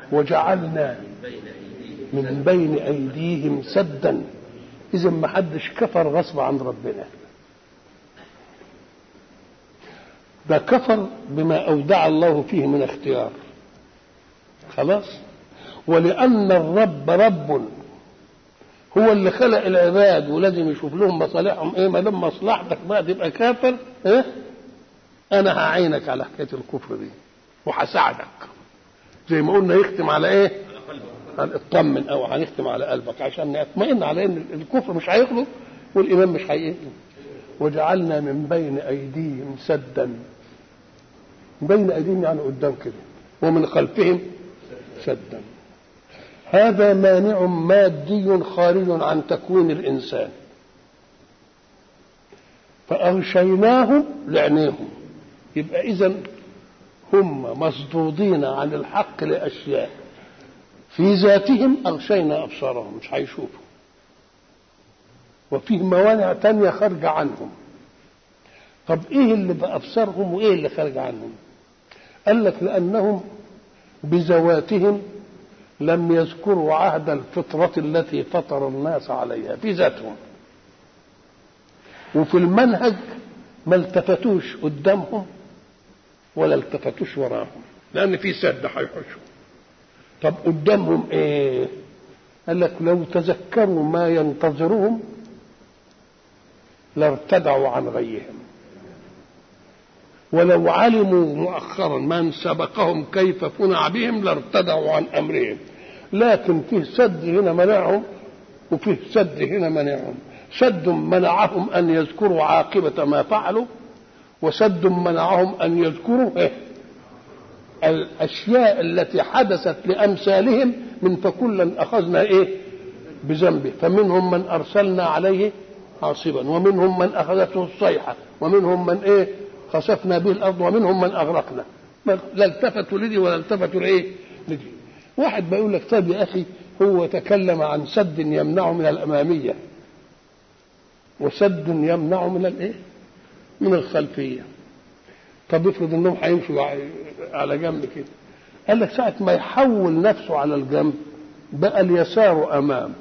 وجعلنا من بين أيديهم سدا إذا ما حدش كفر غصب عن ربنا ده كفر بما أودع الله فيه من اختيار خلاص ولأن الرب رب هو اللي خلق العباد ولازم يشوف لهم مصالحهم ايه ما دام مصلحتك بقى تبقى كافر ايه انا هعينك على حكايه الكفر دي وهساعدك زي ما قلنا يختم على ايه اطمن او هنختم على قلبك عشان نطمئن على ان الكفر مش هيخلص والايمان مش هيخلص وجعلنا من بين ايديهم سدا بين ايديهم يعني قدام كده ومن خلفهم سدا هذا مانع مادي خارج عن تكوين الانسان فاغشيناهم لعنيهم يبقى اذا هم مصدودين عن الحق لاشياء في ذاتهم اغشينا ابصارهم مش هيشوفوا وفيه موانع تانية خارجة عنهم طب ايه اللي بأبصارهم وايه اللي خارج عنهم قال لك لأنهم بذواتهم لم يذكروا عهد الفطرة التي فطر الناس عليها في ذاتهم وفي المنهج ما التفتوش قدامهم ولا التفتوش وراهم لأن في سد هيحشوا طب قدامهم ايه قال لك لو تذكروا ما ينتظرهم لارتدعوا عن غيهم ولو علموا مؤخرا من سبقهم كيف صنع بهم لارتدعوا عن امرهم لكن فيه سد هنا منعهم وفيه سد هنا منعهم سد منعهم ان يذكروا عاقبه ما فعلوا وسد منعهم ان يذكروا إيه؟ الاشياء التي حدثت لامثالهم من فكلا اخذنا ايه بذنبه فمنهم من ارسلنا عليه حاصبا ومنهم من اخذته الصيحه ومنهم من ايه خسفنا به الارض ومنهم من اغرقنا لا التفتوا لدي ولا التفتوا لايه لدي واحد بيقول لك طيب يا اخي هو تكلم عن سد يمنع من الاماميه وسد يمنع من الايه من الخلفيه طب افرض انهم هيمشوا على جنب كده قال لك ساعه ما يحول نفسه على الجنب بقى اليسار امام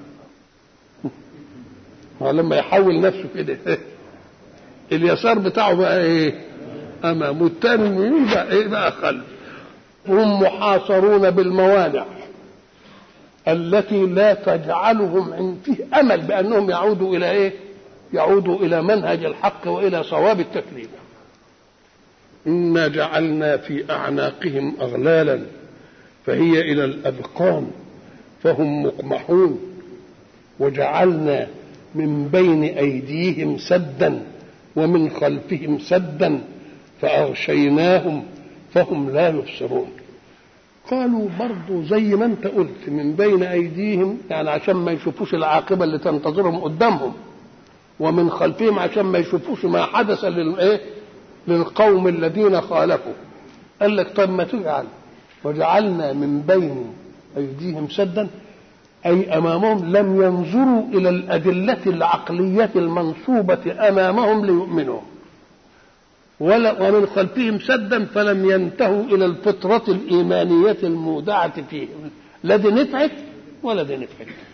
لما يحول نفسه كده اليسار بتاعه بقى ايه امام والتاني اليمين بقى ايه بقى خلف هم محاصرون بالموانع التي لا تجعلهم عن فيه امل بانهم يعودوا الى ايه يعودوا الى منهج الحق والى صواب التكليف انا جعلنا في اعناقهم اغلالا فهي الى الاذقان فهم مقمحون وجعلنا من بين ايديهم سدا ومن خلفهم سدا فاغشيناهم فهم لا يبصرون قالوا برضو زي ما انت قلت من بين ايديهم يعني عشان ما يشوفوش العاقبه اللي تنتظرهم قدامهم ومن خلفهم عشان ما يشوفوش ما حدث للايه للقوم الذين خالفوا قال لك طب ما تجعل وجعلنا من بين ايديهم سدا أي أمامهم لم ينظروا إلى الأدلة العقلية المنصوبة أمامهم ليؤمنوا ولا ومن خلفهم سدا فلم ينتهوا إلى الفطرة الإيمانية المودعة فيهم لا دي نفعت ولا دي نفعت